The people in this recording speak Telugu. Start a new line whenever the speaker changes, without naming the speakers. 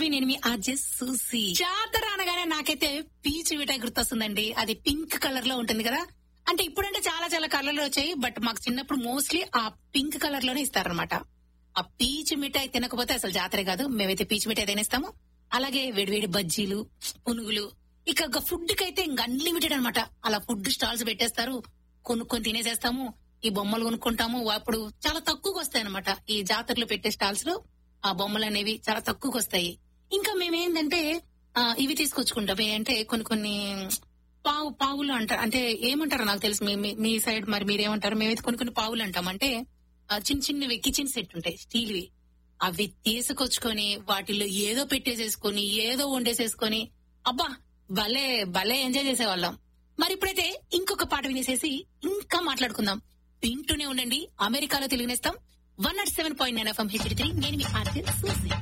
వింటున్నారు నేను మీ ఆర్జే సూసి జాతర అనగానే నాకైతే పీచు మిఠాయి గుర్తొస్తుందండి అది పింక్ కలర్ లో ఉంటుంది కదా అంటే ఇప్పుడంటే చాలా చాలా కలర్లు వచ్చాయి బట్ మాకు చిన్నప్పుడు మోస్ట్లీ ఆ పింక్ కలర్ లోనే ఇస్తారనమాట ఆ పీచు మిఠాయి తినకపోతే అసలు జాతరే కాదు మేమైతే పీచు మిఠాయి తినేస్తాము అలాగే వేడివేడి బజ్జీలు పునుగులు ఇక ఫుడ్ కి అయితే ఇంక అన్లిమిటెడ్ అనమాట అలా ఫుడ్ స్టాల్స్ పెట్టేస్తారు కొనుక్కొని తినేసేస్తాము ఈ బొమ్మలు కొనుక్కుంటాము అప్పుడు చాలా తక్కువగా వస్తాయి అనమాట ఈ జాతరలు పెట్టే స్టాల్స్ లో ఆ బొమ్మలు అనేవి చాలా తక్కువగా వస్తాయి ఇంకా మేమేంటంటే ఆ, ఇవి తీసుకొచ్చుకుంటాం ఏంటంటే కొన్ని కొన్ని పావు పావులు అంటారు అంటే ఏమంటారో నాకు తెలుసు మీ- మీ- మీ సైడ్ మరి మీరేమంటారు మేమైతే కొన్ని కొన్ని పావులు అంటాం అంటే ఆ, చిన్న చిన్నవి కిచెన్ సెట్ ఉంటాయి స్టీల్వి అవి తీసుకొచ్చుకొని వాటిలో ఏదో పెట్టేసేసుకొని ఏదో వండేసేసుకొని అబ్బా భలే భలే ఎంజాయ్ చేసేవాళ్ళం మరి ఇప్పుడైతే ఇంకొక పాట వినేసేసి ఇంకా మాట్లాడుకుందాం వింటూనే ఉండండి అమెరికాలో Telugunestham one nought seven point nine F M H D three నేను మీ ఆర్జే సూసి